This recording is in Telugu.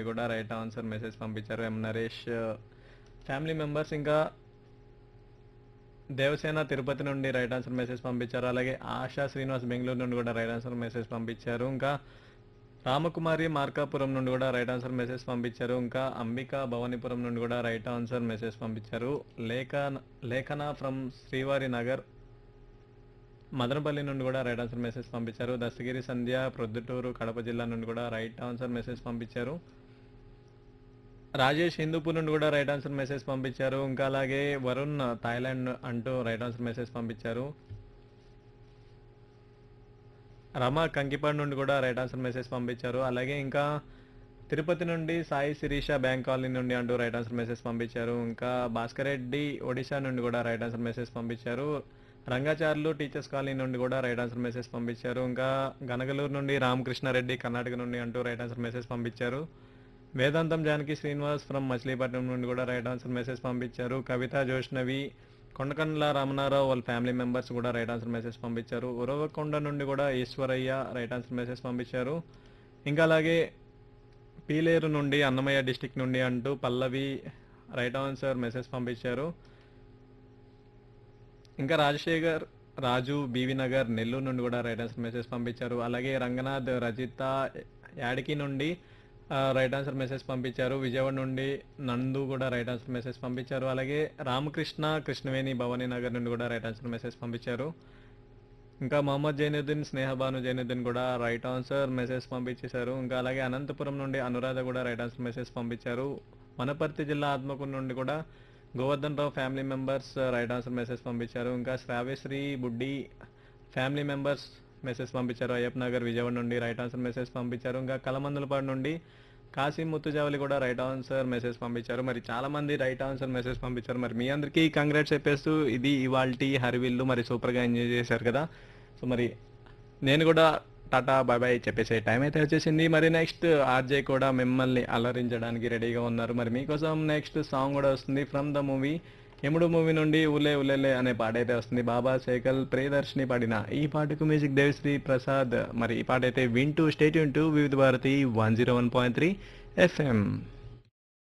కూడా రైట్ ఆన్సర్ మెసేజ్ పంపించారు ఎం నరేష్ ఫ్యామిలీ మెంబర్స్ ఇంకా దేవసేన తిరుపతి నుండి రైట్ ఆన్సర్ మెసేజ్ పంపించారు అలాగే ఆశా శ్రీనివాస్ బెంగళూరు నుండి కూడా రైట్ ఆన్సర్ మెసేజ్ పంపించారు ఇంకా రామకుమారి మార్కాపురం నుండి కూడా రైట్ ఆన్సర్ మెసేజ్ పంపించారు ఇంకా అంబిక భవానీపురం నుండి కూడా రైట్ ఆన్సర్ మెసేజ్ పంపించారు లేఖ లేఖన ఫ్రమ్ శ్రీవారి నగర్ మదనపల్లి నుండి కూడా రైట్ ఆన్సర్ మెసేజ్ పంపించారు దస్తగిరి సంధ్య ప్రొద్దుటూరు కడప జిల్లా నుండి కూడా రైట్ ఆన్సర్ మెసేజ్ పంపించారు రాజేష్ హిందూపూర్ నుండి కూడా రైట్ ఆన్సర్ మెసేజ్ పంపించారు ఇంకా అలాగే వరుణ్ థాయిలాండ్ అంటూ రైట్ ఆన్సర్ మెసేజ్ పంపించారు రమ కంకిపాడు నుండి కూడా రైట్ ఆన్సర్ మెసేజ్ పంపించారు అలాగే ఇంకా తిరుపతి నుండి సాయి శిరీష బ్యాంక్ కాలనీ నుండి అంటూ రైట్ ఆన్సర్ మెసేజ్ పంపించారు ఇంకా భాస్కర్ రెడ్డి ఒడిశా నుండి కూడా రైట్ ఆన్సర్ మెసేజ్ పంపించారు రంగాచార్లు టీచర్స్ కాలనీ నుండి కూడా రైట్ ఆన్సర్ మెసేజ్ పంపించారు ఇంకా గనగలూరు నుండి రామకృష్ణారెడ్డి కర్ణాటక నుండి అంటూ రైట్ ఆన్సర్ మెసేజ్ పంపించారు వేదాంతం జానకి శ్రీనివాస్ ఫ్రమ్ మచిలీపట్నం నుండి కూడా రైట్ ఆన్సర్ మెసేజ్ పంపించారు కవిత జోష్నవి కొండకండ్ల రామనారావు వాళ్ళ ఫ్యామిలీ మెంబర్స్ కూడా రైట్ ఆన్సర్ మెసేజ్ పంపించారు ఉరవకొండ నుండి కూడా ఈశ్వరయ్య రైట్ ఆన్సర్ మెసేజ్ పంపించారు ఇంకా అలాగే పీలేరు నుండి అన్నమయ్య డిస్టిక్ నుండి అంటూ పల్లవి రైట్ ఆన్సర్ మెసేజ్ పంపించారు ఇంకా రాజశేఖర్ రాజు బీవీ నగర్ నెల్లూరు నుండి కూడా రైట్ ఆన్సర్ మెసేజ్ పంపించారు అలాగే రంగనాథ్ రజిత యాడికి నుండి ఆ, రైట్ ఆన్సర్ మెసేజ్ పంపించారు విజయవాడ నుండి నందు కూడా రైట్ ఆన్సర్ మెసేజ్ పంపించారు అలాగే రామకృష్ణ కృష్ణవేణి భవానీ నగర్ నుండి కూడా రైట్ ఆన్సర్ మెసేజ్ పంపించారు ఇంకా మహమ్మద్ జైనుద్దీన్ స్నేహబాను జైనుద్దీన్ కూడా రైట్ ఆన్సర్ మెసేజ్ పంపించేశారు ఇంకా అలాగే అనంతపురం నుండి అనురాధ కూడా రైట్ ఆన్సర్ మెసేజ్ పంపించారు వనపర్తి జిల్లా ఆత్మకూరు నుండి కూడా Govardhan Rao family members right answer message పంపించారు ఇంకా శ్రావ్యశ్రీ బుడ్డి ఫ్యామిలీ మెంబర్స్ మెసేజ్ పంపించారు అయ్యప్ప నగర్ విజయవాడ నుండి రైట్ ఆన్సర్ మెసేజ్ పంపించారు ఇంకా కలమందులపాడు నుండి కాసిం ముత్తుజావలి కూడా రైట్ ఆన్సర్ మెసేజ్ పంపించారు మరి చాలా మంది రైట్ ఆన్సర్ మెసేజ్ పంపించారు మరి మీ అందరికీ కంగ్రాట్స్ చెప్పేస్తూ ఇది ఇవాల్టి హరివిల్లు మరి సూపర్గా ఎంజాయ్ చేశారు కదా సో మరి నేను కూడా టాటా బాయ్ బాయ్ చెప్పేసే టైం అయితే వచ్చేసింది మరి నెక్స్ట్ ఆర్జే కూడా మిమ్మల్ని అలరించడానికి రెడీగా ఉన్నారు మరి మీకోసం నెక్స్ట్ సాంగ్ కూడా వస్తుంది from the movie Yamudu movie నుండి ఉలే ఉలేలే అనే పాట అయితే వస్తుంది బాబా శేఖల్ ప్రియదర్శిని పాడిన ఈ పాటకు మ్యూజిక్ దేవిశ్రీ ప్రసాద్ మరి ఈ పాట అయితే వింటూ stay tuned to Vividh Bharati one zero one point three FM